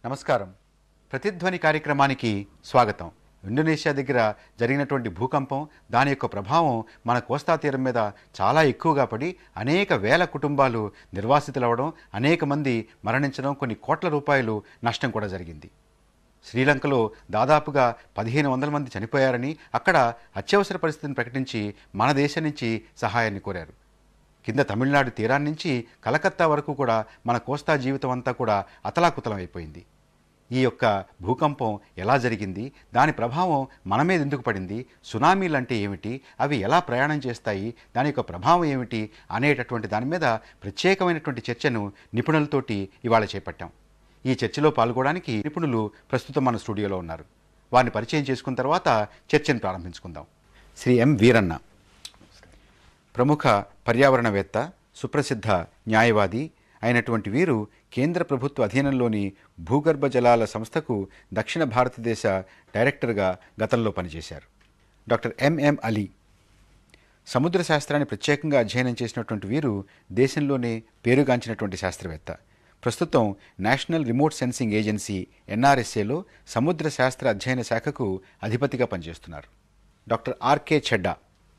నమస్కారం ప్రతిధ్వని కార్యక్రమానికి స్వాగతం ఇండోనేషియా దగ్గర జరిగినటువంటి భూకంపం దాని యొక్క ప్రభావం మన కోస్తా తీరం మీద చాలా ఎక్కువగా పడి అనేక వేల కుటుంబాలు నిర్వాసితులవడం అనేక మంది మరణించడం కొన్ని కోట్ల రూపాయలు నష్టం కూడా జరిగింది శ్రీలంకలో దాదాపుగా పదిహేను వందల మంది చనిపోయారని అక్కడ అత్యవసర పరిస్థితిని ప్రకటించి మన దేశం నుంచి సహాయాన్ని కోరారు కింద తమిళనాడు తీరాన్ని నుంచి కలకత్తా వరకు కూడా మన కోస్తా జీవితం అంతా కూడా అతలాకుతలం అయిపోయింది ఈ యొక్క భూకంపం ఎలా జరిగింది దాని ప్రభావం మన మీద ఎందుకు పడింది సునామీలు అంటే ఏమిటి అవి ఎలా ప్రయాణం చేస్తాయి దాని యొక్క ప్రభావం ఏమిటి అనేటటువంటి దాని మీద ప్రత్యేకమైనటువంటి చర్చను నిపుణులతోటి ఇవాళ చేపట్టాం ఈ చర్చలో పాల్గొనడానికి నిపుణులు ప్రస్తుతం మన స్టూడియోలో ఉన్నారు వారిని పరిచయం చేసుకున్న తర్వాత చర్చను ప్రారంభించుకుందాం శ్రీ ఎం వీరన్న ప్రముఖ పర్యావరణవేత్త సుప్రసిద్ధ న్యాయవాది అయినటువంటి వీరు కేంద్ర ప్రభుత్వ అధీనంలోని భూగర్భ జలాల సంస్థకు దక్షిణ భారతదేశ డైరెక్టర్గా గతంలో పనిచేశారు డాక్టర్ ఎంఎం అలీ సముద్ర శాస్త్రాన్ని ప్రత్యేకంగా అధ్యయనం చేసినటువంటి వీరు దేశంలోనే పేరుగాంచినటువంటి శాస్త్రవేత్త ప్రస్తుతం నేషనల్ రిమోట్ సెన్సింగ్ ఏజెన్సీ ఎన్ఆర్ఎస్ఏలో సముద్ర శాస్త్ర అధ్యయన శాఖకు అధిపతిగా పనిచేస్తున్నారు డాక్టర్ ఆర్కే చెడ్డా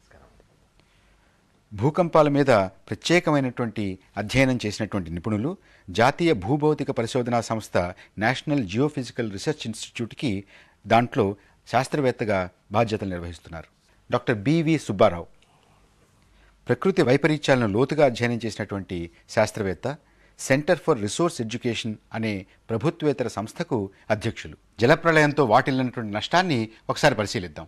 భూకంపాల మీద ప్రత్యేకమైనటువంటి అధ్యయనం చేసినటువంటి నిపుణులు జాతీయ భూభౌతిక పరిశోధనా సంస్థ నేషనల్ జియోఫిజికల్ రీసెర్చ్ ఇన్స్టిట్యూట్కి దాంట్లో శాస్త్రవేత్తగా బాధ్యతలు నిర్వహిస్తున్నారు డాక్టర్ బివి సుబ్బారావు ప్రకృతి వైపరీత్యాలను లోతుగా అధ్యయనం చేసినటువంటి శాస్త్రవేత్త సెంటర్ ఫర్ రిసోర్స్ ఎడ్యుకేషన్ అనే ప్రభుత్వేతర సంస్థకు అధ్యక్షులు జలప్రళయంతో వాటిల్లినటువంటి నష్టాన్ని ఒకసారి పరిశీలిద్దాం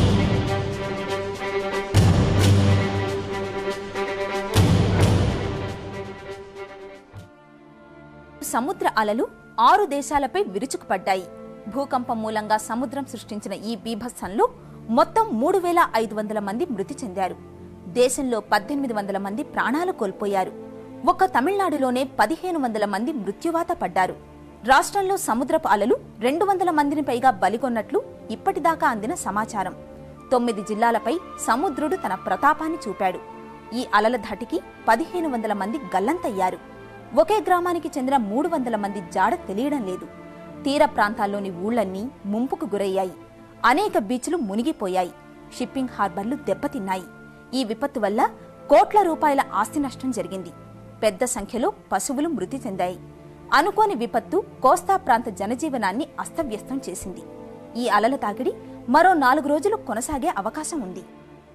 సముద్ర అలలు ఆరు దేశాలపై విరుచుకుపడ్డాయి భూకంపం మూలంగా సముద్రం సృష్టించిన ఈ బీభత్సంలో మొత్తం మూడు వేల ఐదు వందల మంది మృతి చెందారు దేశంలో పద్దెనిమిది వందల మంది ప్రాణాలు కోల్పోయారు ఒక్క తమిళనాడులోనే పదిహేను వందల మంది మృత్యువాత పడ్డారు రాష్ట్రంలో సముద్రపు అలలు రెండు వందల మందిని పైగా బలిగొన్నట్లు ఇప్పటిదాకా అందిన సమాచారం తొమ్మిది జిల్లాలపై సముద్రుడు తన ప్రతాపాన్ని చూపాడు ఈ అలల ధాటికి పదిహేను వందల మంది గల్లంతయ్యారు ఒకే గ్రామానికి చెందిన మూడు వందల మంది జాడ తెలియడం లేదు తీర ప్రాంతాల్లోని ఊళ్లన్నీ ముంపుకు గురయ్యాయి అనేక బీచ్లు మునిగిపోయాయి షిప్పింగ్ హార్బర్లు దెబ్బతిన్నాయి ఈ విపత్తు వల్ల కోట్ల రూపాయల ఆస్తి నష్టం జరిగింది పెద్ద సంఖ్యలో పశువులు మృతి చెందాయి అనుకోని విపత్తు కోస్తా ప్రాంత జనజీవనాన్ని అస్తవ్యస్తం చేసింది ఈ అలల తాకిడి మరో నాలుగు రోజులు కొనసాగే అవకాశం ఉంది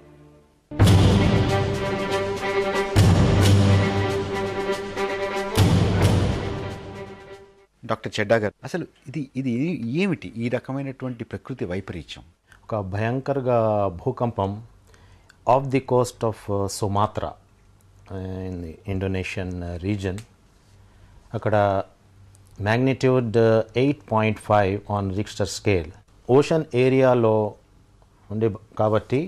డాక్టర్ చెడ్డా గారు అసలు ఇది ఇది ఏమిటి ఈ రకమైనటువంటి ప్రకృతి వైపరీత్యం ఒక భయంకరగా భూకంపం off the coast of Sumatra in the Indonesian region అక్కడ magnitude eight point five on Richter scale ocean ఏరియాలో ఉండే కాబట్టి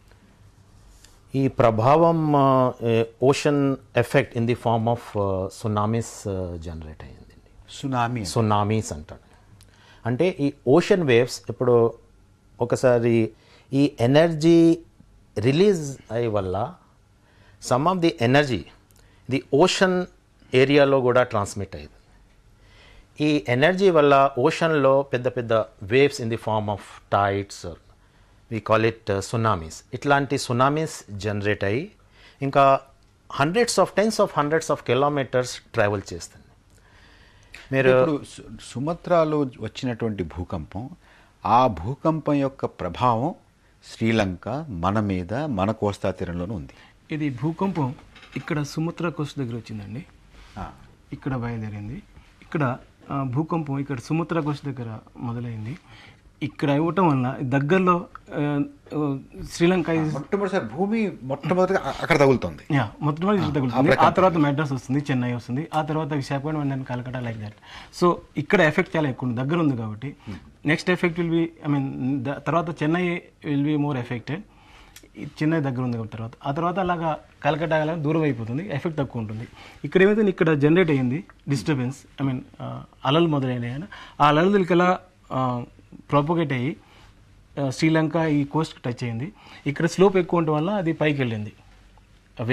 ఈ ప్రభావం ocean effect in the form of tsunamis generate అయ్యింది సునామీ సునామీస్ అంటాడు అంటే ఈ ఓషన్ వేవ్స్ ఇప్పుడు ఒకసారి ఈ ఎనర్జీ రిలీజ్ అయ్యే వల్ల some of the energy the ocean ఏరియాలో కూడా ట్రాన్స్మిట్ అయ్యింది ఈ ఎనర్జీ వల్ల ఓషన్లో పెద్ద పెద్ద waves in the form of tides we call it tsunamis ఇట్లాంటి సునామీస్ జనరేట్ అయ్యి ఇంకా hundreds of tens of hundreds of kilometres travel చేస్తుంది మీరు ఇప్పుడు సు- సుమత్రాలో వచ్చినటువంటి భూకంపం ఆ భూకంపం యొక్క ప్రభావం శ్రీలంక మన మీద మన కోస్తా తీరంలోనూ ఉంది ఇది భూకంపం ఇక్కడ సుముద్ర కోస్ట్ దగ్గర వచ్చిందండి ఆ, ఇక్కడ బయలుదేరింది ఇక్కడ ఆ, భూకంపం ఇక్కడ సుముద్ర కోస్ట్ దగ్గర మొదలైంది ఇక్కడ ఇవ్వటం వల్ల దగ్గరలో ఆ, ఆ, శ్రీలంక is- మొట్టమొదటిసారి భూమి మొట్టమొదటిగా అ- అక్కడ తగులుతుంది యా మొట్టమొదటి ఇది తగులుతుంది ఆ తర్వాత మెడ్రాస్ వస్తుంది చెన్నై వస్తుంది ఆ తర్వాత Visakhapatnam and Calcutta like that so ఇక్కడ ఎఫెక్ట్ చాలా ఎక్కువ ఉంది దగ్గర ఉంది కాబట్టి next effect will be I mean తర్వాత Chennai will be more affected Chennai దగ్గర ఉంది కాబట్టి తర్వాత ఆ తర్వాత అలాగా కలకటా అలాగా దూరం అయిపోతుంది ఎఫెక్ట్ తక్కువ ఉంటుంది ఇక్కడ ఏమైతే ఇక్కడ జనరేట్ అయ్యింది డిస్టర్బెన్స్ ఐ మీన్ అలలు మొదలైనవి అయినా ఆ అలలకి ఎలా ప్రాపగేట్ అయ్యి ఆ, శ్రీలంక ఈ కోస్ట్ టచ్ అయింది ఇక్కడ స్లోప్ ఎక్కువ ఉండటం వల్ల అది పైకి వెళ్ళింది వేవ్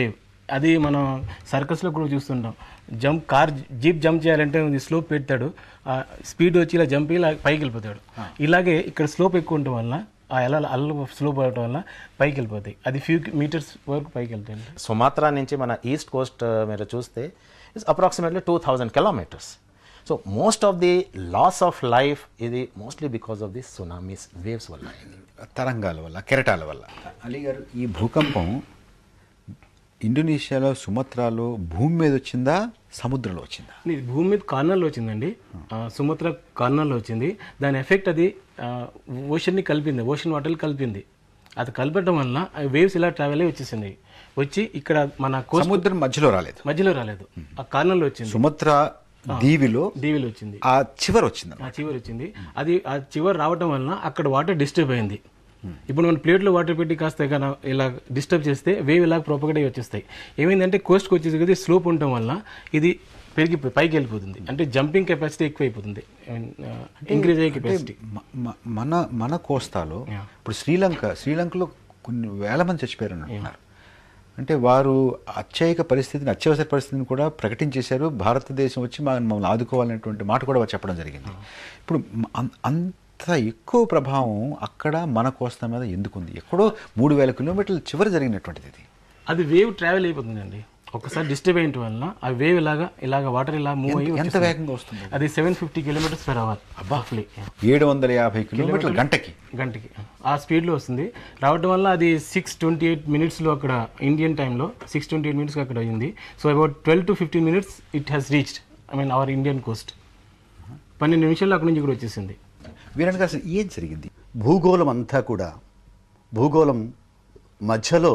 అది మనం సర్కస్లో కూడా చూస్తుంటాం జంప్ కార్ జీప్ జంప్ చేయాలంటే స్లోప్ పెడతాడు ఆ స్పీడ్ వచ్చి ఇలా జంప్ ఇలా పైకి వెళ్ళిపోతాడు ఇలాగే ఇక్కడ స్లోప్ ఎక్కువ ఉండటం వల్ల ఆ అల అల్ల స్లోప్ అవడం వల్ల పైకి వెళ్ళిపోతాయి అది ఫ్యూ మీటర్స్ వరకు పైకి వెళ్తాయి సుమాత్రా నుంచి మన ఈస్ట్ కోస్ట్ మీరు చూస్తే is approximately two thousand kilometres so most of the loss of life ఇది mostly because of the tsunamis waves వల్ల ఇది తరంగాల వల్ల కెరటాల వల్ల అలీ గారు ఈ భూకంపం ఇండోనేషియాలో సుమత్రాలో భూమి మీద వచ్చిందా సముద్రంలో వచ్చిందా ఇది భూమి మీద కార్నర్లో వచ్చిందండి ఆ, సుమత్ర కార్నర్లో వచ్చింది దాని ఎఫెక్ట్ అది ఓషన్ని కలిపింది ఓషన్ వాటర్ కలిపింది అది కలపడం వల్ల వేవ్స్ ఇలా ట్రావెల్ అయ్యి వచ్చేసింది వచ్చి ఇక్కడ మన కోస్ట్ సముద్రం మధ్యలో రాలేదు మధ్యలో రాలేదు ఆ కార్నర్లో వచ్చింది సుమత్ర దీవిలో దీవిలో వచ్చింది ఆ చివరి వచ్చింది ఆ చివరి వచ్చింది అది ఆ చివరి రావటం వలన అక్కడ వాటర్ డిస్టర్బ్ అయింది ఇప్పుడు మనం ప్లేట్లో వాటర్ పెట్టి కాస్త కన ఇలా డిస్టర్బ్ చేస్తే వేవ్ ఇలా ప్రొపగేట్ అయ్యి వచ్చేస్తాయి ఏమైందంటే కోస్ట్కి వచ్చేసి కదా స్లోప్ ఉండటం వల్ల ఇది పెరిగి పైకి వెళ్ళిపోతుంది అంటే జంపింగ్ కెపాసిటీ ఎక్కువ అయిపోతుంది ఇంక్రీజ్ అయ్యే కెపాసిటీ మ- మ- మన మన కోస్తాలో ఇప్పుడు శ్రీలంక శ్రీలంకలో కొన్ని వేల మంది చచ్చిపోయారు అని అంటున్నారు అంటే వారు అత్యయిక పరిస్థితిని అత్యవసర పరిస్థితిని కూడా ప్రకటించేశారు భారతదేశం వచ్చి మా- మమ్మల్ని ఆదుకోవాలనేటువంటి మాట కూడా వారు చెప్పడం జరిగింది ఇప్పుడు మ- అం- అంత ఎక్కువ ప్రభావం అక్కడ మన కోస్తా మీద ఎందుకుంది ఎక్కడో మూడు వేల కిలోమీటర్ల చివరి జరిగినటువంటిది ఇది అది వేవ్ ట్రావెల్ అయిపోతుందండి ఒకసారి డిస్టర్బ్ అయిన వల్ల ఆ వేవ్ ఇలాగా ఇలాగ వాటర్ ఇలా మూవ్ అయ్యి ఎంత వచ్చేస్తుంది. వేగంగా వస్తుంది అది seven fifty kilometres per hour అబ్బాఫ్లీ ఏడు వందల యాభై కిలోమీటర్ల గంటకి గంటకి ఆ స్పీడ్లో వస్తుంది రావడం వల్ల అది సిక్స్ ట్వంటీ ఎయిట్ మినిట్స్లో అక్కడ ఇండియన్ టైంలో సిక్స్ ట్వంటీ ఎయిట్ మినిట్స్కి అక్కడ అయింది so about twelve to fifteen minutes it has reached I mean our Indian coast పన్నెండు నిమిషాల్లో అక్కడ నుంచి కూడా వచ్చేసింది వీరన్ గారు అసలు ఏం జరిగింది భూగోళం అంతా కూడా భూగోళం మధ్యలో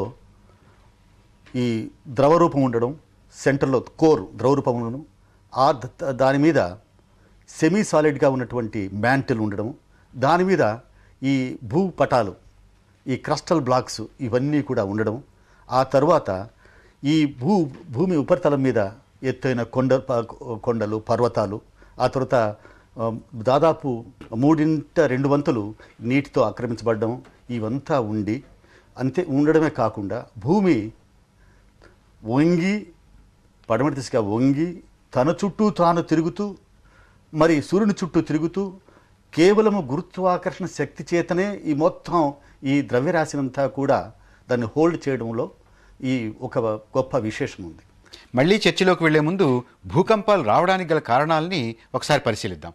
ఈ ద్రవరూపం ఉండడం సెంటర్లో కోర్ ద్రవరూపములను ఆ ద- దాని మీద సెమీ సాలిడ్గా ఉన్నటువంటి మ్యాంటిల్ ఉండడం దాని మీద ఈ భూపటాలు ఈ క్రస్టల్ బ్లాక్స్ ఇవన్నీ కూడా ఉండడం ఆ తర్వాత ఈ భూ భూమి ఉపరితలం మీద ఎత్తైన కొండ ప- కొండలు పర్వతాలు ఆ తర్వాత ఆ, దాదాపు మూడింట రెండు వంతులు నీటితో ఆక్రమించబడడం ఇవంతా ఉండి అంతే ఉండడమే కాకుండా భూమి వంగి పడమటి దిశగా వంగి తన చుట్టూ తాను తిరుగుతూ మరి సూర్యుని చుట్టూ తిరుగుతూ కేవలము గురుత్వాకర్షణ శక్తి చేతనే ఈ మొత్తం ఈ ద్రవ్యరాశినంతా కూడా దాన్ని హోల్డ్ చేయడంలో ఈ ఒక గొప్ప విశేషం ఉంది మళ్ళీ చర్చలోకి వెళ్లే ముందు భూకంపాలు రావడానికి గల కారణాలని ఒకసారి పరిశీలిద్దాం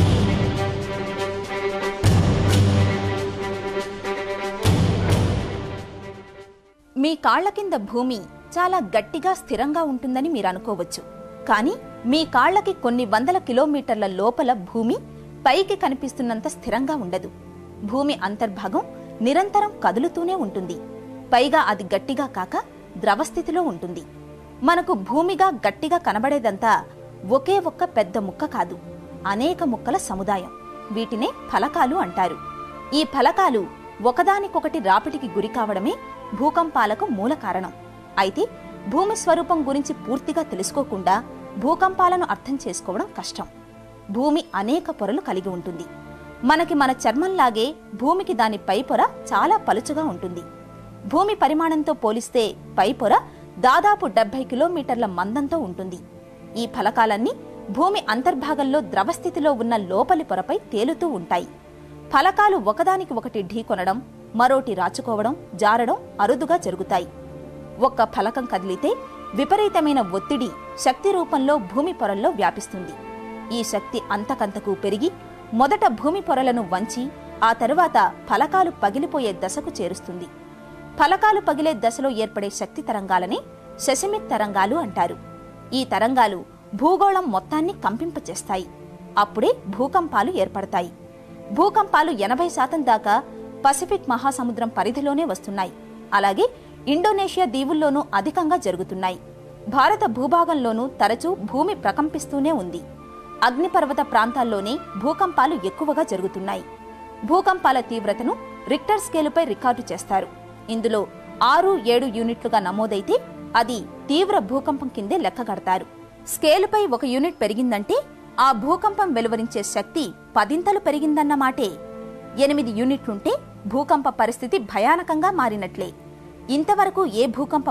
మీ కాళ్ల కింద భూమి చాలా గట్టిగా స్థిరంగా ఉంటుందని మీరు అనుకోవచ్చు కానీ మీ కాళ్లకి కొన్ని వందల కిలోమీటర్ల లోపల భూమి పైకి కనిపిస్తున్నంత స్థిరంగా ఉండదు భూమి అంతర్భాగం నిరంతరం కదులుతూనే ఉంటుంది పైగా అది గట్టిగా కాక ద్రవస్థితిలో ఉంటుంది మనకు భూమిగా గట్టిగా కనబడేదంతా ఒకే ఒక్క పెద్ద ముక్క కాదు అనేక ముక్కల సముదాయం వీటినే ఫలకాలు అంటారు ఈ ఫలకాలు ఒకదానికొకటి రాపిడికి గురి కావడమే భూకంపాలకు మూల కారణం అయితే భూమి స్వరూపం గురించి పూర్తిగా తెలుసుకోకుండా భూకంపాలను అర్థం చేసుకోవడం కష్టం భూమి అనేక పొరలు కలిగి ఉంటుంది మనకి మన చర్మంలాగే భూమికి దాని పై పొర చాలా పలుచగా ఉంటుంది భూమి పరిమాణంతో పోలిస్తే పై పొర దాదాపు డెబ్బై కిలోమీటర్ల మందంతో ఉంటుంది ఈ ఫలకాలన్నీ భూమి అంతర్భాగంలో ద్రవస్థితిలో ఉన్న లోపలి పొరపై తేలుతూ ఉంటాయి ఫలకాలు ఒకదానికి ఒకటి ఢీకొనడం మరోటి రాచుకోవడం జారడం అరుదుగా జరుగుతాయి ఒక్క ఫలకం కదిలితే విపరీతమైన ఒత్తిడి శక్తి రూపంలో భూమి పొరల్లో వ్యాపిస్తుంది ఈ శక్తి అంతకంతకు పెరిగి మొదట భూమి పొరలను వంచి ఆ తరువాత ఫలకాలు పగిలిపోయే దశకు చేరుస్తుంది ఫలకాలు పగిలే దశలో ఏర్పడే శక్తి తరంగాలని సెసమిక్ తరంగాలు అంటారు ఈ తరంగాలు భూగోళం మొత్తాన్ని కంపింపచేస్తాయి అప్పుడే భూకంపాలు ఏర్పడతాయి భూకంపాలు ఎనభై శాతం దాకా పసిఫిక్ మహాసముద్రం పరిధిలోనే వస్తున్నాయి అలాగే ఇండోనేషియా దీవుల్లోనూ అధికంగా జరుగుతున్నాయి భారత భూభాగంలోనూ తరచూ భూమి ప్రకంపిస్తూనే ఉంది అగ్నిపర్వత ప్రాంతాల్లోనే భూకంపాలు ఎక్కువగా జరుగుతున్నాయి భూకంపాల తీవ్రతను రిక్టర్ స్కేలుపై రికార్డు చేస్తారు ఇందులో ఆరు ఏడు యూనిట్లుగా నమోదైతే అది తీవ్ర భూకంపం కిందే లెక్కగడతారు స్కేలుపై ఒక యూనిట్ పెరిగిందంటే ఆ భూకంపం వెలువరించే శక్తి పదింతలు పెరిగిందన్నమాటే ఎనిమిది యూనిట్లుంటే భూకంప పరిస్థితి భయానకంగా మారినట్లే ఇంతవరకు ఏ భూకంపము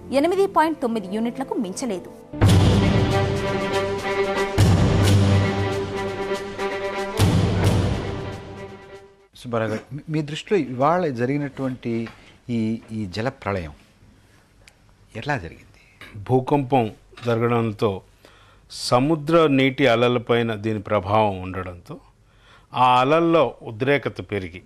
ఎనిమిది పాయింట్ తొమ్మిది యూనిట్లకు మించలేదు సుబ్బారావు గారు మీ- మీ దృష్టిలో ఇవాళ జరిగినటువంటి ఈ ఈ జల ప్రళయం ఎలా జరిగింది భూకంపం జరగడంతో సముద్ర నీటి అలలపైన దీని ప్రభావం ఉండడంతో ఆ అలల్లో ఉద్రేకత పెరిగి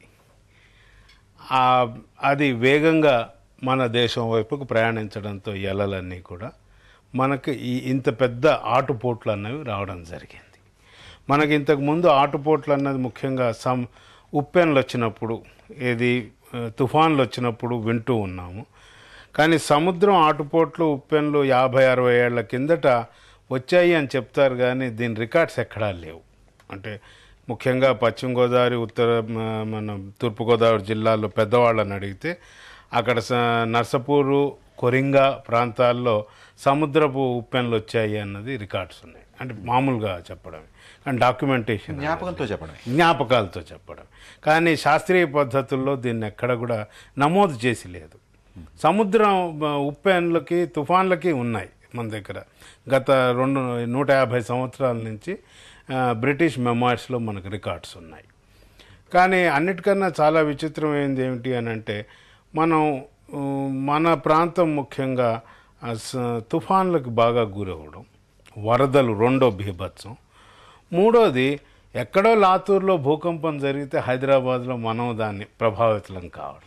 ఆ అది వేగంగా మన దేశం వైపుకు ప్రయాణించడంతో ఈ అలలన్నీ కూడా మనకి ఈ ఇంత పెద్ద ఆటుపోట్లు అన్నవి రావడం జరిగింది మనకి ఇంతకు ముందు ఆటుపోట్లు అన్నది ముఖ్యంగా సమ్ ఉప్పెన్లు వచ్చినప్పుడు ఏది ఆ, తుఫాన్లు వచ్చినప్పుడు వింటూ ఉన్నాము కానీ సముద్రం ఆటుపోట్లు ఉప్పెన్లు యాభై అరవై ఏళ్ల కిందట వచ్చాయి అని చెప్తారు కానీ దీని రికార్డ్స్ ఎక్కడా లేవు అంటే ముఖ్యంగా పశ్చిమ గోదావరి ఉత్తర మ- మన తూర్పుగోదావరి జిల్లాల్లో పెద్దవాళ్ళని అడిగితే అక్కడ స- నర్సపూరు కొరింగా ప్రాంతాల్లో సముద్రపు ఉప్పెన్లు వచ్చాయి అన్నది రికార్డ్స్ ఉన్నాయి అంటే మామూలుగా చెప్పడం కానీ డాక్యుమెంటేషన్ జ్ఞాపకంతో చెప్పడమే జ్ఞాపకాలతో చెప్పడం కానీ శాస్త్రీయ పద్ధతుల్లో దీన్ని ఎక్కడ కూడా నమోదు చేసి లేదు సముద్రం బ- ఉప్పెన్లకి తుఫాన్లకి ఉన్నాయి మన దగ్గర గత రెండు నూట యాభై సంవత్సరాల నుంచి ఆ, బ్రిటిష్ మెమాయిర్స్లో మనకు రికార్డ్స్ ఉన్నాయి కానీ అన్నిటికన్నా చాలా విచిత్రమైనది ఏమిటి అని అంటే మనం ఉ, మన ప్రాంతం ముఖ్యంగా ఆ, స- తుఫాన్లకు బాగా గురవడం వరదలు రెండో బీభత్సం మూడోది ఎక్కడో లాతూర్లో భూకంపం జరిగితే హైదరాబాద్లో మనం దాన్ని ప్రభావితులం కావడం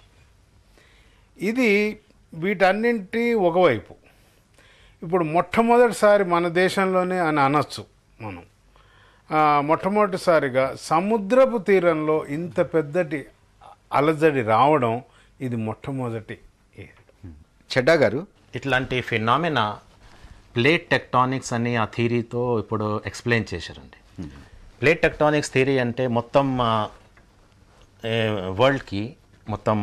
ఇది వీటన్నింటి ఒకవైపు ఇప్పుడు మొట్టమొదటిసారి మన దేశంలోనే అని అనొచ్చు మనం ఆ, మొట్టమొదటిసారిగా సముద్రపు తీరంలో ఇంత పెద్దటి అలజడి రావడం ఇది మొట్టమొదటి ఇది. చెడ్డా గారు ఇట్లాంటి ఫినామినా ప్లేట్ టెక్టానిక్స్ అని ఆ థీరీతో ఇప్పుడు ఎక్స్ప్లెయిన్ చేశారండి ప్లేట్ టెక్టానిక్స్ థీరీ అంటే మొత్తం వరల్డ్కి మొత్తం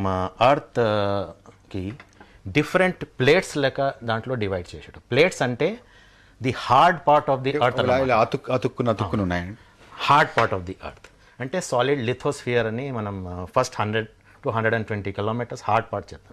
అర్త్కి డిఫరెంట్ ప్లేట్స్ లెక్క దాంట్లో డివైడ్ చేశాడు ప్లేట్స్ అంటే the hard part of the earth ఇలా ఇలా అతుక్కు అతుక్కుని అతుక్కుని ఉన్నాయండి hard part of the earth అంటే సాలిడ్ లిథోస్ఫియర్ అని మనం first hundred to hundred and twenty kilometres hard part చెప్తాం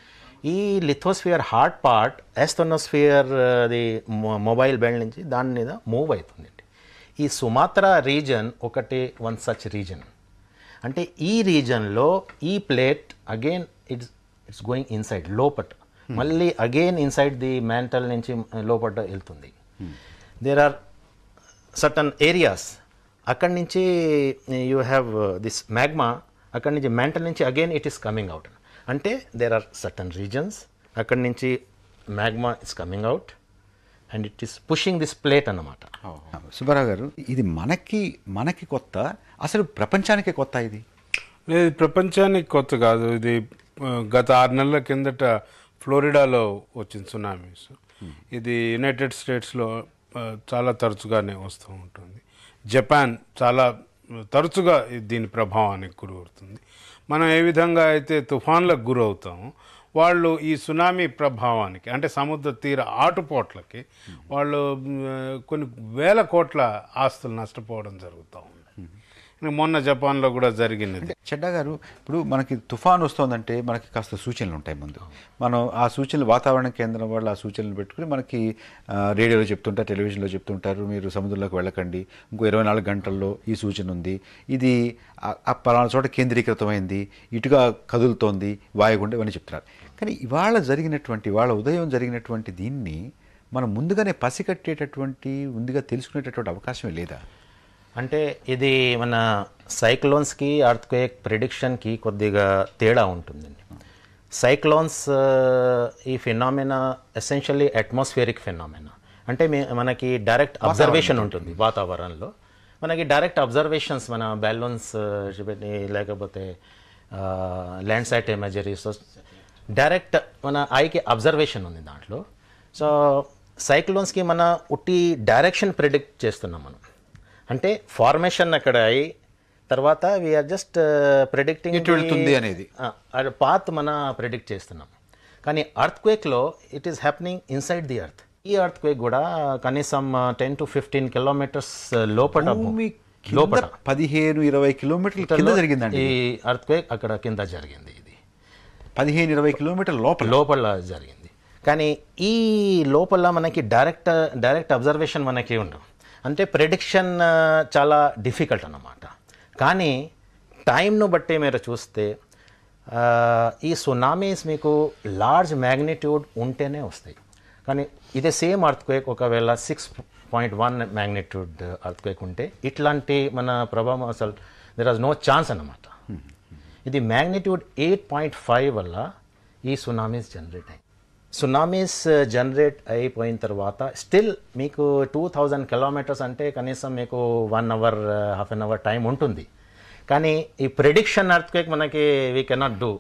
ఈ లిథోస్ఫియర్ హార్డ్ పార్ట్ ఎస్తోనోస్ఫియర్ అది మొబైల్ బెల్ట్ నుంచి దాని మీద మూవ్ అవుతుందండి ఈ సుమాత్రా రీజన్ ఒకటి వన్ సచ్ రీజన్ అంటే ఈ రీజన్లో ఈ plate again it's it's going inside లోపట మళ్ళీ అగైన్ ఇన్సైడ్ ది మెంటల్ నుంచి లోపట వెళ్తుంది దేర్ ఆర్ సర్టన్ ఏరియాస్ అక్కడి నుంచి యూ హ్యావ్ దిస్ మ్యాగ్మా అక్కడి నుంచి మెంటల్ నుంచి again it is coming out అంటే దేర్ ఆర్ సర్టన్ రీజన్స్ అక్కడి నుంచి magma is coming out and it is pushing this plate అన్నమాట సుబ్బారావు గారు ఇది మనకి మనకి కొత్త అసలు ప్రపంచానికే కొత్త ఇది లేదు ప్రపంచానికి కొత్త కాదు ఇది ఆ, గత ఆరు నెలల కిందట ఫ్లోరిడాలో వచ్చింది సునామీస్ ఇది యునైటెడ్ స్టేట్స్లో ఆ, చాలా తరచుగానే వస్తూ ఉంటుంది జపాన్ చాలా తరచుగా ఇది దీని ప్రభావానికి గురవుతుంది మనం ఏ విధంగా అయితే తుఫాన్లకు గురవుతామో వాళ్ళు ఈ సునామీ ప్రభావానికి అంటే సముద్ర తీర ఆటుపోట్లకి వాళ్ళు మ్, కొన్ని వేల కోట్ల ఆస్తులు నష్టపోవడం జరుగుతూ ఉంది ఇంకా మొన్న జపాన్లో కూడా జరిగినది చెడ్డా గారు ఇప్పుడు మనకి తుఫాన్ వస్తుందంటే మనకి కాస్త సూచనలు ఉంటాయి ముందు మనం ఆ సూచనలు వాతావరణ కేంద్రం వాళ్ళు ఆ సూచనలు పెట్టుకుని మనకి ఆ, రేడియోలో చెప్తుంటారు టెలివిజన్లో చెప్తుంటారు మీరు సముద్రంలోకి వెళ్ళకండి ఇంకో ఇరవై నాలుగు గంటల్లో ఈ సూచన ఉంది ఇది ఆ- ఆ పలానా చోట కేంద్రీకృతమైంది ఇటుగా కదులుతోంది వాయుగుండం ఇవన్నీ చెప్తున్నారు కానీ ఇవాళ జరిగినటువంటి ఇవాళ ఉదయం జరిగినటువంటి దీన్ని మనం ముందుగానే పసిగట్టేటటువంటి ముందుగా తెలుసుకునేటటువంటి అవకాశమే లేదా అంటే ఇది మన సైక్లోన్స్కి అర్త్క్వేక్ ప్రిడిక్షన్కి కొద్దిగా తేడా ఉంటుందండి సైక్లోన్స్ ఈ ఫినామినా ఎసెన్షియల్లీ అట్మాస్ఫియరిక్ ఫినామినా అంటే మీ- మనకి డైరెక్ట్ అబ్జర్వేషన్ ఉంటుంది వాతావరణంలో మనకి డైరెక్ట్ అబ్జర్వేషన్స్ మన బ్యాలూన్స్ లేకపోతే ల్యాండ్ సైట్ ఇమేజరీస్ డైరెక్ట్ మన ఐకి అబ్జర్వేషన్ ఉంది దాంట్లో సో సైక్లోన్స్కి మన ఉట్టి డైరెక్షన్ ప్రిడిక్ట్ చేస్తున్నాం మనం అంటే ఫార్మేషన్ అక్కడ అయి తర్వాత వీఆర్ జస్ట్ ప్రిడిక్టింగ్ ఎటు వెళ్తుంది అనేది. పాత్ మన ప్రిడిక్ట్ చేస్తున్నాం కానీ అర్త్ క్వేక్లో it is happening inside the earth ఈ అర్త్ క్వేక్ కూడా కనీసం టెన్ టు ఫిఫ్టీన్ కిలోమీటర్స్ లోపల భూమి కింద లోపల పదిహేను ఇరవై కిలోమీటర్ల కింద జరిగిందండి ఈ అర్త్ క్వేక్ అక్కడ కింద జరిగింది ఇది పదిహేను ఇరవై కిలోమీటర్ల లోపల లోపల జరిగింది కానీ ఈ లోపల మనకి డైరెక్ట్ డైరెక్ట్ అబ్జర్వేషన్ మనకి ఉండవు అంటే ప్రెడిక్షన్ చాలా డిఫికల్ట్ అన్నమాట కానీ టైంను బట్టి మీరు చూస్తే ఆ, ఈ సునామీస్ మీకు లార్జ్ మ్యాగ్నిట్యూడ్ ఉంటేనే వస్తాయి కానీ ఇదే సేమ్ అర్త్క్వేక్ ఒకవేళ six point one magnitude earthquake ఉంటే ఇట్లాంటి మన ప్రభావం అసలు దెర్ ఆజ్ నో ఛాన్స్ అన్నమాట ఇది మ్యాగ్నిట్యూడ్ ఎయిట్ పాయింట్ ఫైవ్ వల్ల ఈ సునామీస్ జనరేట్ అయ్యి సునామీస్ జనరేట్ అయిపోయిన తర్వాత స్టిల్ మీకు టూ థౌజండ్ కిలోమీటర్స్ అంటే కనీసం మీకు one hour half an hour time ఉంటుంది కానీ ఈ ప్రిడిక్షన్ అర్త్క్వేక్ మనకి వీ కెనాట్ డూ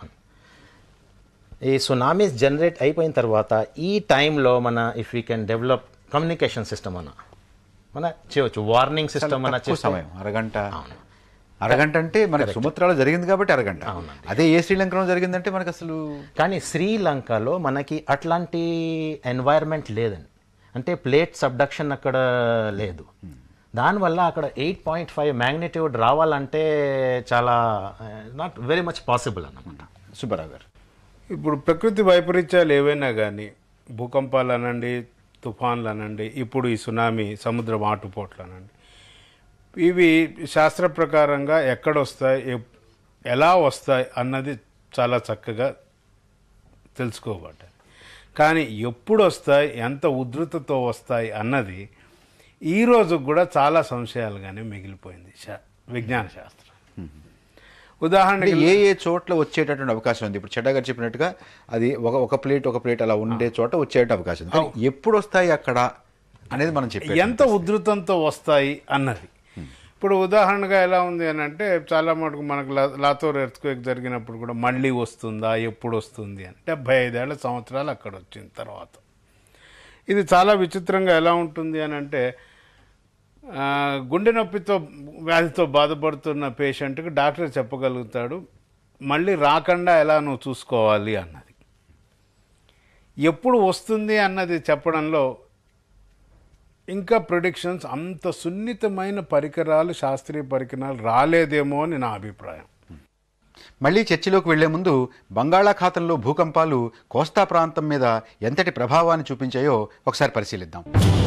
ఈ సునామీస్ జనరేట్ అయిపోయిన తర్వాత ఈ టైంలో మన if we can develop communication system అన్న మన చేయవచ్చు వార్నింగ్ సిస్టమ్ అన్న తక్కువ చేస్తే సమయం అరగంట అరగంట అంటే మనకి సుమత్రాలో జరిగింది కాబట్టి అరగంట అదే ఏ శ్రీలంకలో జరిగిందంటే మనకు అసలు కానీ శ్రీలంకలో మనకి అట్లాంటి ఎన్వైర్న్మెంట్ లేదండి అంటే ప్లేట్ సబ్డక్షన్ అక్కడ లేదు దానివల్ల అక్కడ ఎయిట్ పాయింట్ ఫైవ్ మ్యాగ్నిట్యూడ్ రావాలంటే చాలా నాట్ వెరీ మచ్ పాసిబుల్ అన్నమాట సుబ్బారావు గారు ఇప్పుడు ప్రకృతి వైపరీత్యాలు ఏవైనా కానీ భూకంపాలు అనండి తుఫాన్లు అనండి ఇప్పుడు ఈ సునామీ సముద్ర ఆటుపోట్లు అనండి ఇవి శాస్త్ర ప్రకారంగా ఎక్కడొస్తాయి ఎప్- ఎలా వస్తాయి అన్నది చాలా చక్కగా తెలుసుకోబడ్డాయి కానీ ఎప్పుడు వస్తాయి ఎంత ఉధృతతో వస్తాయి అన్నది ఈ రోజు కూడా చాలా సంశయాలుగానే మిగిలిపోయింది శా- విజ్ఞాన శాస్త్రం అంటే ఉదాహరణకి ఏ ఏ చోట్ల వచ్చేటటువంటి అవకాశం ఉంది ఇప్పుడు చెడ్డ గారు చెప్పినట్టుగా అది ఒక ఒక ప్లేట్ ఒక ప్లేట్ అలా ఉండే చోట వచ్చేట అవకాశం ఉంది కానీ ఎప్పుడు వస్తాయి అక్కడ అనేది మనం చెప్పాం ఎంత ఉధృతంతో వస్తాయి అన్నది ఇప్పుడు ఉదాహరణగా ఎలా ఉంది అని అంటే చాలా మటుకు మనకు లా- లాతూర్ ఎర్త్క్వేక్ జరిగినప్పుడు కూడా మళ్ళీ వస్తుందా ఎప్పుడు వస్తుంది అని డెబ్బై ఐదేళ్ల సంవత్సరాలు అక్కడ వచ్చిన తర్వాత ఇది చాలా విచిత్రంగా ఎలా ఉంటుంది అని అంటే ఆ, గుండె నొప్పితో వ్యాధితో బాధపడుతున్న పేషెంట్కి డాక్టర్ చెప్పగలుగుతాడు మళ్ళీ రాకుండా ఎలా నువ్వు చూసుకోవాలి అన్నది ఎప్పుడు వస్తుంది అన్నది చెప్పడంలో ఇంకా ప్రొడిక్షన్స్ అంత సున్నితమైన పరికరాలు శాస్త్రీయ పరికరాలు రాలేదేమో అని నా అభిప్రాయం మళ్ళీ చర్చలోకి వెళ్లే ముందు బంగాళాఖాతంలో భూకంపాలు కోస్తా ప్రాంతం మీద ఎంతటి ప్రభావాన్ని చూపించాయో ఒకసారి పరిశీలిద్దాం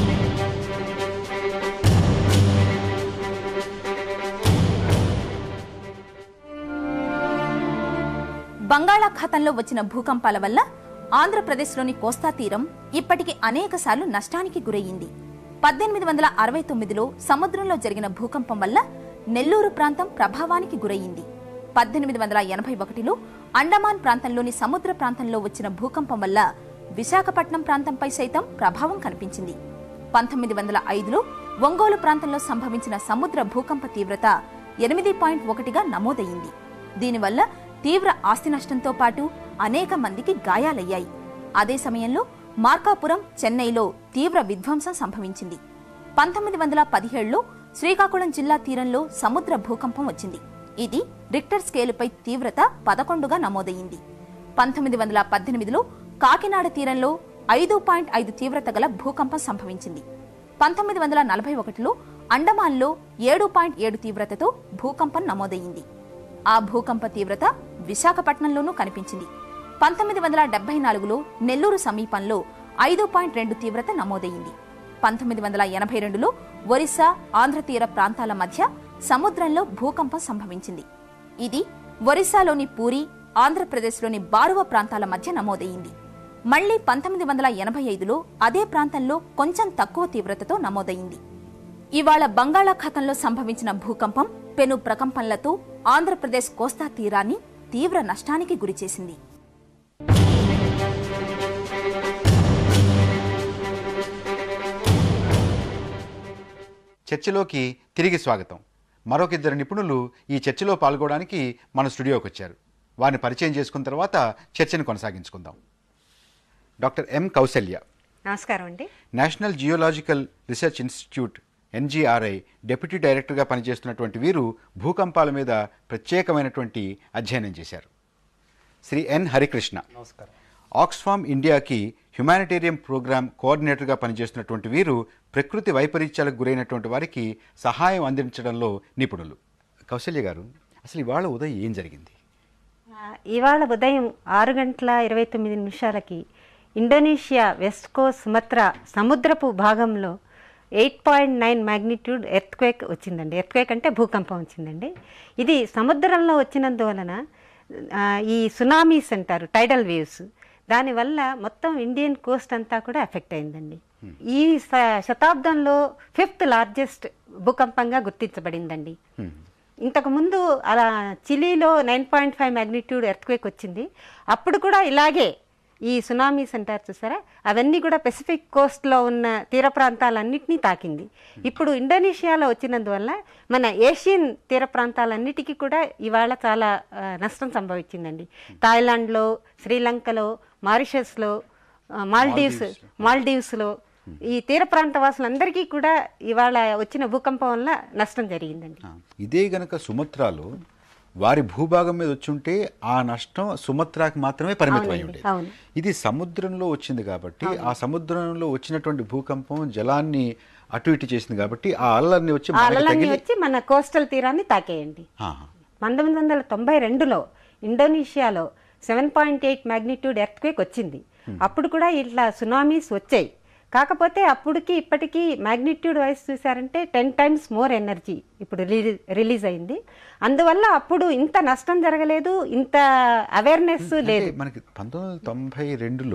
బంగాళాఖాతంలో వచ్చిన భూకంపాల వల్ల ఆంధ్రప్రదేశ్లోని కోస్తా తీరం ఇప్పటికి అనేకసార్లు నష్టానికి గురయ్యింది పద్దెనిమిది వందల అరవై తొమ్మిదిలో సముద్రంలో జరిగిన భూకంపం వల్ల నెల్లూరు ప్రాంతం ప్రభావానికి గురయ్యింది పద్దెనిమిది వందల ఎనభై ఒకటిలో అండమాన్ ప్రాంతంలోని సముద్ర ప్రాంతంలో వచ్చిన భూకంపం వల్ల విశాఖపట్నం ప్రాంతంపై సైతం ప్రభావం కనిపించింది పంతొమ్మిది వందల ఐదులో ఒంగోలు ప్రాంతంలో సంభవించిన సముద్ర భూకంప తీవ్రత ఎనిమిది పాయింట్ ఒకటిగా నమోదయ్యింది దీనివల్ల తీవ్ర ఆస్తి నష్టంతో పాటు అనేక మందికి గాయాలయ్యాయి అదే సమయంలో మార్కాపురం చెన్నైలో తీవ్ర విధ్వంసం సంభవించింది పంతొమ్మిది వందల పదిహేడులో శ్రీకాకుళం జిల్లా తీరంలో సముద్ర భూకంపం వచ్చింది ఇది రిక్టర్ స్కేలుపై తీవ్రత పదకొండుగా నమోదయ్యింది పంతొమ్మిది వందల పద్దెనిమిదిలో కాకినాడ తీరంలో ఐదు పాయింట్ ఐదు తీవ్రత గల భూకంపం సంభవించింది పంతొమ్మిది వందల నలభై ఒకటిలో అండమాన్లో ఏడు పాయింట్ ఏడు తీవ్రతతో భూకంపం నమోదయ్యింది ఆ భూకంప తీవ్రత విశాఖపట్నంలోనూ కనిపించింది పంతొమ్మిది వందల డెబ్బై నాలుగులో నెల్లూరు సమీపంలో ఐదు పాయింట్ రెండు తీవ్రత నమోదయ్యింది పంతొమ్మిది వందల ఎనభై రెండులో ఒరిస్సా ఆంధ్ర తీర ప్రాంతాల మధ్య సముద్రంలో భూకంపం సంభవించింది ఇది ఒరిస్సాలోని పూరి ఆంధ్రప్రదేశ్లోని బారువ ప్రాంతాల మధ్య నమోదయ్యింది మళ్లీ పంతొమ్మిది వందల ఎనభై ఐదులో అదే ప్రాంతంలో కొంచెం తక్కువ తీవ్రతతో నమోదయ్యింది ఇవాళ బంగాళాఖాతంలో సంభవించిన భూకంపం పెను ప్రకంపనలతో ఆంధ్రప్రదేశ్ కోస్తా తీరాన్ని తీవ్ర నష్టానికి గురిచేసింది చర్చలోకి తిరిగి స్వాగతం మరొక ఇద్దరు నిపుణులు ఈ చర్చలో పాల్గొనడానికి మన స్టూడియోకి వచ్చారు వారిని పరిచయం చేసుకున్న తర్వాత చర్చను కొనసాగించుకుందాం డాక్టర్ ఎం కౌసల్య నమస్కారం అండి National Geological Research Institute NGRI deputy డైరెక్టర్గా పనిచేస్తున్నటువంటి వీరు భూకంపాల మీద ప్రత్యేకమైనటువంటి అధ్యయనం చేశారు శ్రీ ఎన్ హరికృష్ణ నమస్కారం ఆక్స్ఫామ్ ఇండియాకి హ్యుమానిటేరియం ప్రోగ్రామ్ కోఆర్డినేటర్గా పనిచేస్తున్నటువంటి వీరు ప్రకృతి వైపరీత్యాలకు గురైనటువంటి వారికి సహాయం అందించడంలో నిపుణులు కౌశల్య గారు అసలు ఇవాళ ఉదయం ఏం జరిగింది ఆ, ఇవాళ ఉదయం ఆరు గంటల ఇరవై తొమ్మిది నిమిషాలకి ఇండోనేషియా వెస్ట్ కోస్ట్ సుమత్రా సముద్రపు భాగంలో eight point nine magnitude earthquake వచ్చిందండి ఎర్త్క్వేక్ అంటే భూకంపం వచ్చిందండి ఇది సముద్రంలో వచ్చినందువలన ఆ, ఈ సునామీస్ అంటారు టైడల్ వేవ్స్ దానివల్ల మొత్తం ఇండియన్ కోస్ట్ అంతా కూడా ఎఫెక్ట్ అయిందండి ఈ శ- శతాబ్దంలో ఫిఫ్త్ లార్జెస్ట్ భూకంపంగా గుర్తించబడిందండి ఇంతకు ముందు అలా చిలీలో nine point five magnitude earthquake వచ్చింది అప్పుడు కూడా ఇలాగే ఈ సునామీస్ అంటారు చూసారా అవన్నీ కూడా పెసిఫిక్ కోస్ట్లో ఉన్న తీర ప్రాంతాలన్నింటినీ తాకింది ఇప్పుడు ఇండోనేషియాలో వచ్చినందువల్ల మన ఏషియన్ తీర ప్రాంతాలన్నిటికీ కూడా ఇవాళ చాలా ఆ, నష్టం సంభవించిందండి థాయిలాండ్లో శ్రీలంకలో మారిషస్లో ఆ, మాల్దీవ్స్ మాల్దీవ్స్లో ఈ తీర ప్రాంత వాసులందరికీ కూడా ఇవాళ వచ్చిన భూకంపం వల్ల నష్టం జరిగిందండి ఆ, ఇదే గనక సుమత్రాలో వారి భూభాగం మీద వచ్చుంటే ఆ నష్టం సుమత్రాకి మాత్రమే పరిమితం అయి ఉండేది అవును. ఇది సముద్రంలో వచ్చింది కాబట్టి ఆ సముద్రంలో వచ్చినటువంటి భూకంపం జలాన్ని అటు ఇటు చేసింది కాబట్టి ఆ అల్లన్ని వచ్చి ఆ మనకి అలలన్నీ తగిలి వచ్చి మన కోస్టల్ తీరాన్ని తాకేయండి ఆహా. పంతొమ్మిది వందల తొంభై రెండులో ఇండోనేషియాలో seven point eight magnitude earthquake వచ్చింది అప్పుడు కూడా ఇట్లా సునామీస్ వచ్చాయి కాకపోతే అప్పటికి ఇప్పటికీ మ్యాగ్నిట్యూడ్ వైస్ చూసారంటే టెన్ టైమ్స్ మోర్ ఎనర్జీ ఇప్పుడు రిలీజ్ రిలీజ్ అయింది అందువల్ల అప్పుడు ఇంత నష్టం జరగలేదు ఇంత అవేర్నెస్ లేదు అంటే మనకి పంతొమ్మిది వందల తొంభై రెండులో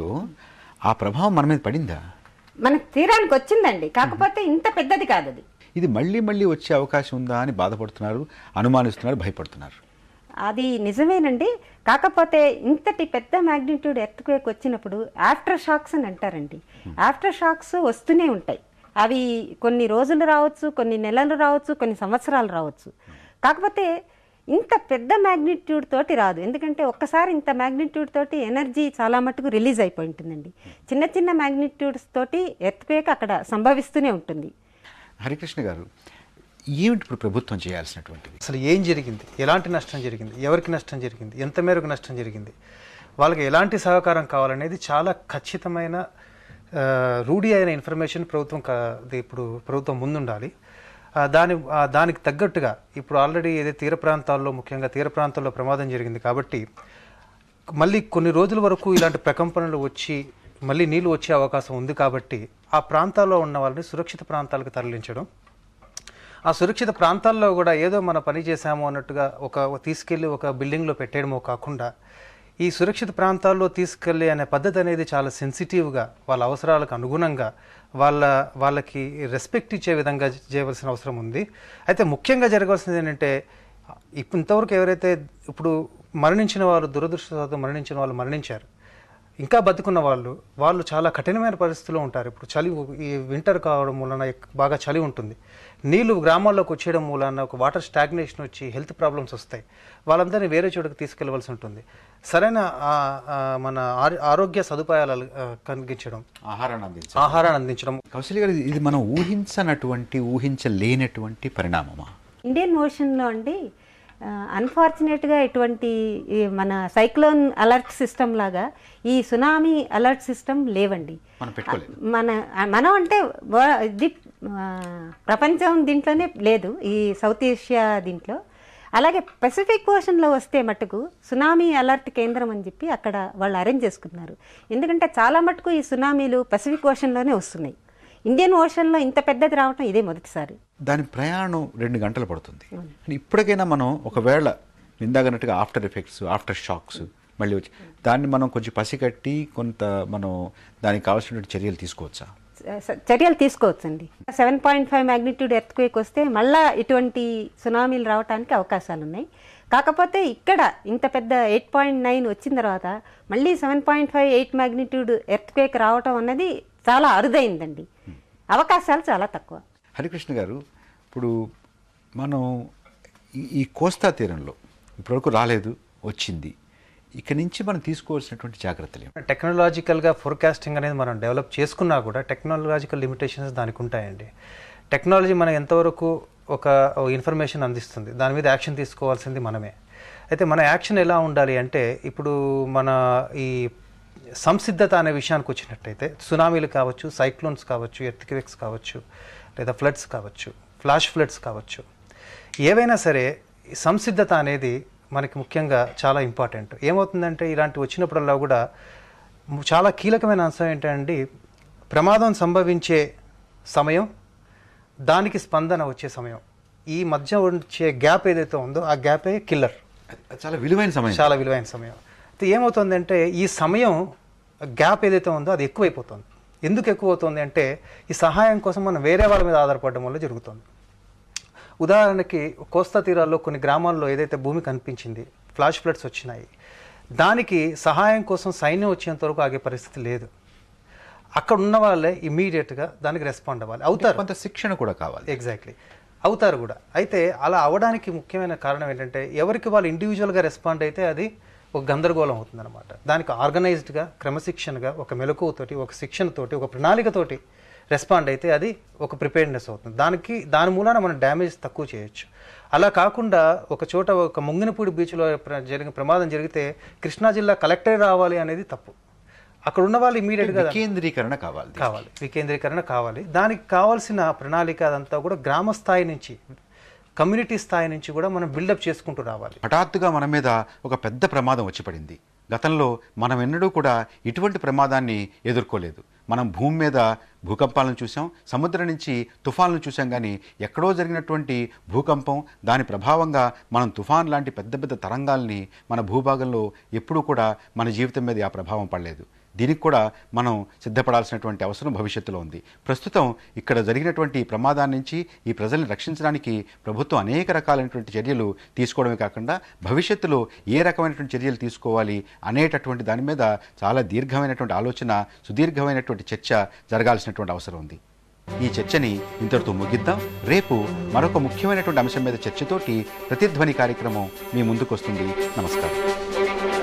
ఆ ప్రభావం మన మీద పడిందా మన తీరానికి వచ్చిందండి కాకపోతే ఇంత పెద్దది కాదు అది ఇది మళ్ళీ మళ్ళీ వచ్చే అవకాశం ఉందా అని బాధపడుతున్నారు అనుమానిస్తున్నారు భయపడుతున్నారు అది నిజమేనండి కాకపోతే ఇంతటి పెద్ద మ్యాగ్నిట్యూడ్ ఎర్త్క్వేక్ వచ్చినప్పుడు ఆఫ్టర్ షాక్స్ అని అంటారండి ఆఫ్టర్ షాక్స్ వస్తూనే ఉంటాయి అవి కొన్ని రోజులు రావచ్చు కొన్ని నెలలు రావచ్చు కొన్ని సంవత్సరాలు రావచ్చు కాకపోతే ఇంత పెద్ద మ్యాగ్నిట్యూడ్ తోటి రాదు ఎందుకంటే ఒక్కసారి ఇంత మ్యాగ్నిట్యూడ్ తోటి ఎనర్జీ చాలా మటుకు రిలీజ్ అయిపోయి ఉంటుందండి చిన్న చిన్న మ్యాగ్నిట్యూడ్స్ తోటి ఎర్త్క్వేక్ అక్కడ సంభవిస్తూనే ఉంటుంది హరికృష్ణ గారు ఏమిటి ఇప్పుడు ప్రభుత్వం చేయాల్సినటువంటిది అసలు ఏం జరిగింది ఎలాంటి నష్టం జరిగింది ఎవరికి నష్టం జరిగింది ఎంత మేరకు నష్టం జరిగింది వాళ్ళకి ఎలాంటి సహకారం కావాలనేది చాలా ఖచ్చితమైన ఆ, రూఢి అయిన ఇన్ఫర్మేషన్ ప్రభుత్వం కా- ఇది ఇప్పుడు ప్రభుత్వం ముందుండాలి ఆ, దాని ఆ, దానికి తగ్గట్టుగా ఇప్పుడు ఆల్రెడీ ఏదైతే తీర ప్రాంతాల్లో ముఖ్యంగా తీర ప్రాంతాల్లో ప్రమాదం జరిగింది కాబట్టి మళ్ళీ కొన్ని రోజుల వరకు ఇలాంటి ప్రకంపనలు వచ్చి మళ్ళీ నీళ్లు వచ్చే అవకాశం ఉంది కాబట్టి ఆ ప్రాంతాల్లో ఉన్న వాళ్ళని సురక్షిత ప్రాంతాలకు తరలించడం ఆ సురక్షిత ప్రాంతాల్లో కూడా ఏదో మన పని చేశాము అన్నట్టుగా ఒక తీసుకెళ్లి ఒక బిల్డింగ్లో పెట్టేయడమో కాకుండా ఈ సురక్షిత ప్రాంతాల్లో తీసుకెళ్ళి అనే పద్ధతి అనేది చాలా సెన్సిటివ్గా వాళ్ళ అవసరాలకు అనుగుణంగా వాళ్ళ వాళ్ళకి రెస్పెక్ట్ ఇచ్చే విధంగా చేయవలసిన అవసరం ఉంది అయితే ముఖ్యంగా జరగవలసింది ఏంటంటే ఇప్పుడు ఇంతవరకు ఎవరైతే ఇప్పుడు మరణించిన వాళ్ళు దురదృష్టవశాత్తు మరణించిన వాళ్ళు మరణించారు ఇంకా బతుకున్న వాళ్ళు వాళ్ళు చాలా కఠినమైన పరిస్థితిలో ఉంటారు ఇప్పుడు చలి ఈ వింటర్ కావడం వలన ఎక్- బాగా చలి ఉంటుంది నీళ్లు గ్రామాల్లోకి వచ్చేయడం మూలన ఒక వాటర్ స్టాగ్నేషన్ వచ్చి హెల్త్ ప్రాబ్లమ్స్ వస్తాయి వాళ్ళందరినీ వేరే చోటుకు తీసుకెళ్లవలసి ఉంటుంది సరైన ఆ- ఆ మన ఆరో- ఆరోగ్య సదుపాయాలు ఆ, కలిగించడం ఆహారాన్ని అందించాలి ఆహారాన్ని అందించడం కౌశల్య గారు ఇది మనం ఊహించనటువంటి ఊహించలేనటువంటి పరిణామమా ఇండియన్ ఓషన్లో అండి అన్ఫార్చునేట్గా ఇటువంటి ఈ మన సైక్లోన్ అలర్ట్ సిస్టమ్ లాగా ఈ సునామీ అలర్ట్ సిస్టమ్ లేవండి మనం పెట్టుకోలేదు మన మనం అంటే వా- ఇది ఆ, ప్రపంచం దీంట్లోనే లేదు ఈ సౌత్ ఏషియా దీంట్లో అలాగే పెసిఫిక్ ఓషన్లో వస్తే మటుకు సునామీ అలర్ట్ కేంద్రం అని చెప్పి అక్కడ వాళ్ళు అరేంజ్ చేసుకున్నారు ఎందుకంటే చాలా మటుకు ఈ సునామీలు పెసిఫిక్ ఓషన్లోనే వస్తున్నాయి ఇండియన్ ఓషన్లో ఇంత పెద్దది రావటం ఇదే మొదటిసారి దాని ప్రయాణం రెండు గంటలు పడుతుంది కానీ ఇప్పటికైనా మనం ఒకవేళ ఇందాకన్నట్టుగా ఆఫ్టర్ ఎఫెక్ట్స్ ఆఫ్టర్ షాక్స్ మళ్ళీ వచ్చి దాన్ని మనం కొంచెం పసిగట్టి కొంత మనం దానికి కావాల్సినటువంటి చర్యలు తీసుకోవచ్చా స- చర్యలు తీసుకోవచ్చండి seven point five magnitude earthquake వస్తే మళ్ళా ఇటువంటి సునామీలు రావడానికి అవకాశాలు ఉన్నాయి కాకపోతే ఇక్కడ ఇంత పెద్ద ఎయిట్ పాయింట్ నైన్ వచ్చిన తర్వాత మళ్ళీ seven point five eight magnitude earthquake రావటం అన్నది చాలా అరుదైందండి అవకాశాలు చాలా తక్కువ హరికృష్ణ గారు ఇప్పుడు మనం ఈ- ఈ కోస్తా తీరంలో ఇప్పటివరకు రాలేదు వచ్చింది ఇక నుంచి మనం తీసుకోవాల్సినటువంటి జాగ్రత్తలు ఏమిటి? టెక్నాలజికల్గా ఫోర్కాస్టింగ్ అనేది మనం డెవలప్ చేసుకున్నా కూడా టెక్నాలజికల్ లిమిటేషన్స్ దానికి ఉంటాయండి టెక్నాలజీ మనం ఎంతవరకు ఒక ఇన్ఫర్మేషన్ అందిస్తుంది దాని మీద యాక్షన్ తీసుకోవాల్సింది మనమే అయితే మన యాక్షన్ ఎలా ఉండాలి అంటే ఇప్పుడు మన ఈ సంసిద్ధత అనే విషయానికి వచ్చినట్టయితే సునామీలు కావచ్చు సైక్లోన్స్ కావచ్చు ఎర్త్క్వేక్స్ కావచ్చు లేదా ఫ్లడ్స్ కావచ్చు ఫ్లాష్ ఫ్లడ్స్ కావచ్చు ఏవైనా సరే ఈ సంసిద్ధత అనేది మనకి ముఖ్యంగా చాలా ఇంపార్టెంట్ ఏమవుతుందంటే ఇలాంటి వచ్చినప్పుడల్లా కూడా చాలా కీలకమైన అంశం ఏంటంటే ప్రమాదం సంభవించే సమయం దానికి స్పందన వచ్చే సమయం ఈ మధ్య వచ్చే గ్యాప్ ఏదైతే ఉందో ఆ గ్యాపే కిల్లర్ అది చాలా విలువైన సమయం చాలా విలువైన సమయం అయితే ఏమవుతుందంటే ఈ సమయం గ్యాప్ ఏదైతే ఉందో అది ఎక్కువైపోతుంది ఎందుకు ఎక్కువ అవుతుంది అంటే ఈ సహాయం కోసం మనం వేరే వాళ్ళ మీద ఆధారపడడం వల్ల జరుగుతుంది ఉదాహరణకి కోస్తా తీరాల్లో కొన్ని గ్రామాల్లో ఏదైతే భూమి కనిపించింది ఫ్లాష్ ఫ్లడ్స్ వచ్చినాయి దానికి సహాయం కోసం సైన్యం వచ్చేంత వరకు ఆగే పరిస్థితి లేదు అక్కడ ఉన్న వాళ్ళే ఇమీడియట్గా దానికి రెస్పాండ్ అవ్వాలి అవుతారు కొంత శిక్షణ కూడా కావాలి ఎగ్జాక్ట్లీ అవుతారు కూడా అయితే అలా అవడానికి ముఖ్యమైన కారణం ఏంటంటే ఎవరికి వాళ్ళు ఇండివిజువల్గా రెస్పాండ్ అయితే అది ఒక గందరగోళం అవుతుందన్నమాట దానికి ఆర్గనైజ్డ్గా క్రమశిక్షణగా ఒక మెలకువతోటి ఒక శిక్షణతోటి ఒక ప్రణాళికతోటి రెస్పాండ్ అయితే అది ఒక ప్రిపేర్నెస్ అవుతుంది దానికి దాని మూలాన మనం డ్యామేజ్ తక్కువ చేయొచ్చు అలా కాకుండా ఒక చోట ఒక ముంగినపూడి బీచ్లో ప్ర- జరిగిన ప్రమాదం జరిగితే కృష్ణా జిల్లా కలెక్టరే రావాలి అనేది తప్పు అక్కడ ఉన్న వాళ్ళు ఇమీడియట్గా వికేంద్రీకరణ కావాలి కావాలి వికేంద్రీకరణ కావాలి దానికి కావాల్సిన ప్రణాళిక అదంతా కూడా గ్రామ స్థాయి నుంచి కమ్యూనిటీ స్థాయి నుంచి కూడా మనం బిల్డప్ చేసుకుంటూ రావాలి హఠాత్తుగా మన మీద ఒక పెద్ద ప్రమాదం వచ్చి పడింది గతంలో మనం ఎన్నడూ కూడా ఇటువంటి ప్రమాదాన్ని ఎదుర్కోలేదు మనం భూమి మీద భూకంపాలను చూసాం సముద్రం నుంచి తుఫాన్లను చూసాం కానీ ఎక్కడో జరిగినటువంటి భూకంపం దాని ప్రభావంగా మనం తుఫాన్ లాంటి పెద్ద పెద్ద తరంగాల్ని మన భూభాగంలో ఎప్పుడూ కూడా మన జీవితం మీద ఆ ప్రభావం పడలేదు దీనికి కూడా మనం సిద్ధపడాల్సినటువంటి అవసరం భవిష్యత్తులో ఉంది ప్రస్తుతం ఇక్కడ జరిగినటువంటి ఈ ప్రమాదాన్ని నుంచి ఈ ప్రజల్ని రక్షించడానికి ప్రభుత్వం అనేక రకాలైనటువంటి చర్యలు తీసుకోవడమే కాకుండా భవిష్యత్తులో ఏ రకమైనటువంటి చర్యలు తీసుకోవాలి అనేటటువంటి దాని మీద చాలా దీర్ఘమైనటువంటి ఆలోచన సుదీర్ఘమైనటువంటి చర్చ జరగాల్సినటువంటి అవసరం ఉంది ఈ చర్చని ఇంతటితో ముగిద్దాం రేపు మరొక ముఖ్యమైనటువంటి అంశం మీద చర్చతోటి ప్రతిధ్వని కార్యక్రమం మీ ముందుకు వస్తుంది నమస్కారం